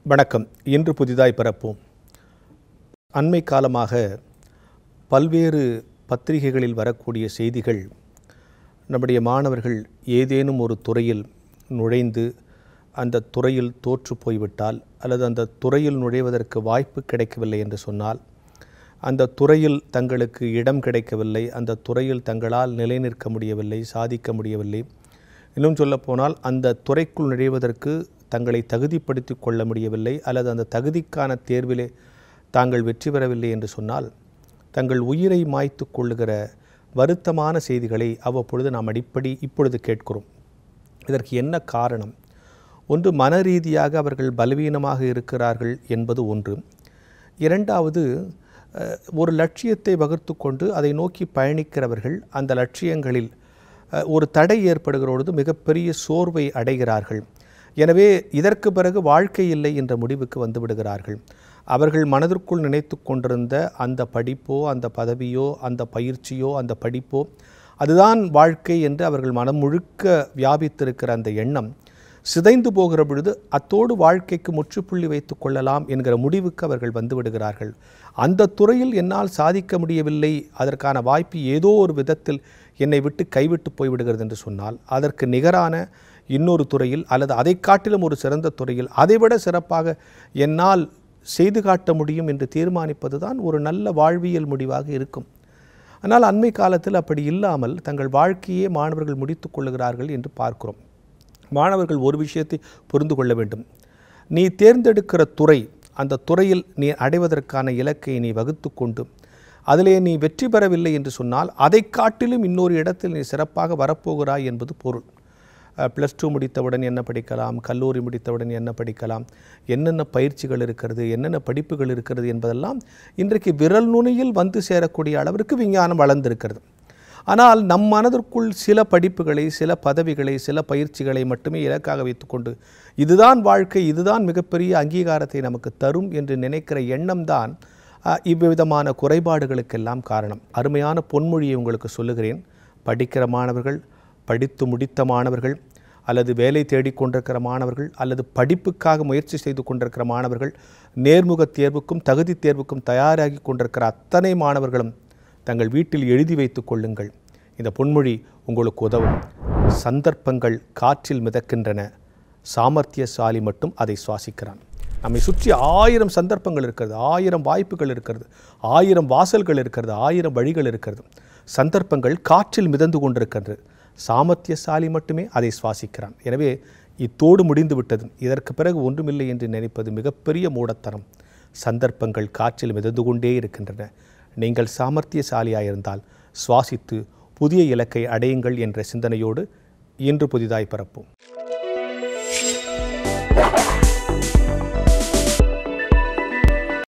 வணக்கம் இன்று புதிதாய் பிறப்போம் அண்மை காலமாக பல்வேறு பத்திரிகைகளில் வரக்கூடிய செய்திகள் நம்முடைய மாணவர்கள் ஏதேனும் ஒரு துறையில் நுழைந்து அந்த துறையில் தோற்று போய்விட்டால் அல்லது அந்த துறையில் நுழைவதற்கு வாய்ப்பு கிடைக்கவில்லை என்று சொன்னால் அந்த துறையில் தங்களுக்கு இடம் கிடைக்கவில்லை அந்த துறையில் தங்களால் நிலைநிற்க முடியவில்லை சாதிக்க முடியவில்லை இன்னும் சொல்லப்போனால் அந்த துறைக்குள் நுழைவதற்கு தங்களை தகுதிப்படுத்தி கொள்ள முடியவில்லை அல்லது அந்த தகுதிக்கான தேர்விலே தாங்கள் வெற்றி பெறவில்லை என்று சொன்னால் தங்கள் உயிரை மாய்த்து கொள்ளுகிற வருத்தமான செய்திகளை அவ்வப்பொழுது நாம் அடிப்படி இப்பொழுது கேட்கிறோம் இதற்கு என்ன காரணம் ஒன்று மன ரீதியாக அவர்கள் பலவீனமாக இருக்கிறார்கள் என்பது ஒன்று இரண்டாவது அஹ், ஒரு லட்சியத்தை வகுத்து கொண்டு அதை நோக்கி பயணிக்கிறவர்கள் அந்த லட்சியங்களில் அஹ், ஒரு தடை ஏற்படுகிற பொழுது மிகப்பெரிய சோர்வை அடைகிறார்கள் எனவே இதற்கு பிறகு வாழ்க்கை இல்லை என்ற முடிவுக்கு வந்து விடுகிறார்கள் அவர்கள் மனதிற்குள் நினைத்து கொண்டிருந்த அந்த படிப்போ அந்த பதவியோ அந்த பயிற்சியோ அந்த படிப்போ அதுதான் வாழ்க்கை என்று அவர்கள் மனம் முழுக்க வியாபித்திருக்கிற அந்த எண்ணம் சிதைந்து போகிற பொழுது அத்தோடு வாழ்க்கைக்கு முற்றுப்புள்ளி வைத்துக் கொள்ளலாம் என்கிற முடிவுக்கு அவர்கள் வந்து விடுகிறார்கள் அந்த துறையில் என்னால் சாதிக்க முடியவில்லை அதற்கான வாய்ப்பு ஏதோ ஒரு விதத்தில் என்னை விட்டு கைவிட்டு போய்விடுகிறது என்று சொன்னால் அதற்கு நிகரான இன்னொரு துறையில் அல்லது அதை காட்டிலும் ஒரு சிறந்த துறையில் அதைவிட சிறப்பாக என்னால் செய்து காட்ட முடியும் என்று தீர்மானிப்பது தான் ஒரு நல்ல வாழ்வியல் முடிவாக இருக்கும் ஆனால் அண்மை காலத்தில் அப்படி இல்லாமல் தங்கள் வாழ்க்கையே மாணவர்கள் முடித்துக் கொள்ளுகிறார்கள் என்று பார்க்கிறோம் மாணவர்கள் ஒரு விஷயத்தை புரிந்து கொள்ள வேண்டும் நீ தேர்ந்தெடுக்கிற துறை அந்த துறையில் நீ அடைவதற்கான இலக்கை நீ வகுத்து கொண்டு அதிலே நீ வெற்றி பெறவில்லை என்று சொன்னால் அதை காட்டிலும் இன்னொரு இடத்தில் நீ சிறப்பாக வரப்போகிறாய் என்பது பொருள் ப்ளஸ் டூ முடித்தவுடன் என்ன படிக்கலாம் கல்லூரி முடித்தவுடன் என்ன படிக்கலாம் என்னென்ன பயிற்சிகள் இருக்கிறது என்னென்ன படிப்புகள் இருக்கிறது என்பதெல்லாம் இன்றைக்கு விரல் நுனியில் வந்து சேரக்கூடிய அளவிற்கு விஞ்ஞானம் வளர்ந்திருக்கிறது ஆனால் நம் மனதிற்குள் சில படிப்புகளை சில பதவிகளை சில பயிற்சிகளை மட்டுமே இலக்காக வைத்துக்கொண்டு இதுதான் வாழ்க்கை இதுதான் மிகப்பெரிய அங்கீகாரத்தை நமக்கு தரும் என்று நினைக்கிற எண்ணம்தான் அஹ், இவ்விதமான குறைபாடுகளுக்கெல்லாம் காரணம் அருமையான பொன்மொழியை உங்களுக்கு சொல்லுகிறேன் படிக்கிற மாணவர்கள் படித்து முடித்த மாணவர்கள் அல்லது வேலை தேடிக்கொண்டிருக்கிற மாணவர்கள் அல்லது படிப்புக்காக முயற்சி செய்து கொண்டிருக்கிற மாணவர்கள் நேர்முக தேர்வுக்கும் தகுதி தேர்வுக்கும் தயாராகி கொண்டிருக்கிற அத்தனை மாணவர்களும் தங்கள் வீட்டில் எழுதி வைத்துக் கொள்ளுங்கள் இந்த பொன்மொழி உங்களுக்கு உதவும் சந்தர்ப்பங்கள் காற்றில் மிதக்கின்றன சாமர்த்தியசாலி மட்டும் அதை சுவாசிக்கிறான் நம்மை சுற்றி ஆயிரம் சந்தர்ப்பங்கள் இருக்கிறது ஆயிரம் வாய்ப்புகள் இருக்கிறது ஆயிரம் வாசல்கள் இருக்கிறது ஆயிரம் வழிகள் இருக்கிறது சந்தர்ப்பங்கள் காற்றில் மிதந்து கொண்டிருக்கிறது சாமர்த்தியசாலி மட்டுமே அதை சுவாசிக்கிறான் எனவே இத்தோடு முடிந்து விட்டது இதற்கு பிறகு ஒன்றுமில்லை என்று நினைப்பது மிகப்பெரிய மூடத்தனம் சந்தர்ப்பங்கள் காற்றில் மிதந்து கொண்டே இருக்கின்றன நீங்கள் சாமர்த்தியசாலியாயிருந்தால் சுவாசித்து புதிய இலக்கை அடையுங்கள் என்ற சிந்தனையோடு இன்று புதிதாய் பிறப்போம்